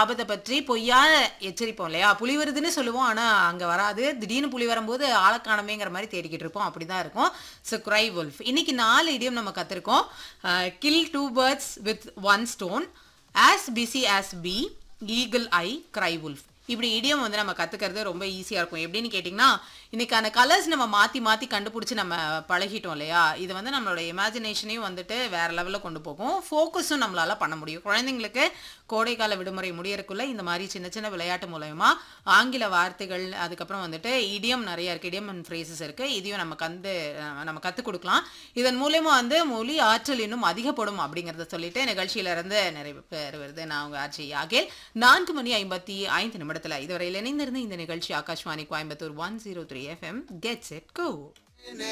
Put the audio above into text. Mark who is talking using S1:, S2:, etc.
S1: ஆபத்தை பற்றி பொய்யான எச்சரிப்போம் இல்லையா புலி வருதுன்னு சொல்லுவோம் ஆனா அங்க வராது திடீர்னு புலி வரும்போது ஆளக்கானமேங்கிற மாதிரி தேடிக்கிட்டு இருப்போம் அப்படிதான் இருக்கும் ஸோ கிரை wolf இன்னைக்கு நாலு இடியம் நம்ம கத்திருக்கோம் kill two birds with one stone as busy as bee eagle I cry wolf இப்படி இடியம் வந்து நம்ம கத்துக்கிறது ரொம்ப ஈஸியா இருக்கும் எப்படின்னு கேட்டிங்கன்னா இன்னைக்கான கலர்ஸ் நம்ம மாத்தி மாத்தி கண்டுபிடிச்சு நம்ம பழகிட்டோம் இல்லையா இது வந்து நம்மளோட இமேஜினேஷனையும் வந்துட்டு வேற லெவலில் கொண்டு போகும் ஃபோக்கஸும் நம்மளால பண்ண முடியும் குழந்தைங்களுக்கு கோடைக்கால விடுமுறை முடியறதுக்குள்ள இந்த மாதிரி சின்ன சின்ன விளையாட்டு மூலயமா ஆங்கில வார்த்தைகள் அதுக்கப்புறம் வந்துட்டு இடியம் நிறைய இருக்கு இடியம் அண்ட் ஃப்ரேசஸ் இருக்கு இதையும் நம்ம கந்து அஹ் நம்ம கற்றுக் கொடுக்கலாம் இதன் மூலயமா வந்து மொழி ஆற்றல் இன்னும் அதிகப்படும் அப்படிங்கிறத சொல்லிட்டு நிகழ்ச்சியில இருந்து நிறைவு பெறுவது நான் உங்க ஆட்சி ஆகேல் நான்கு மணி ஐம்பத்தி ஐந்து நிமிடத்துல இதுவரையில் இணைந்திருந்த இந்த நிகழ்ச்சி Akashvani Coimbatore one zero three FM gets it go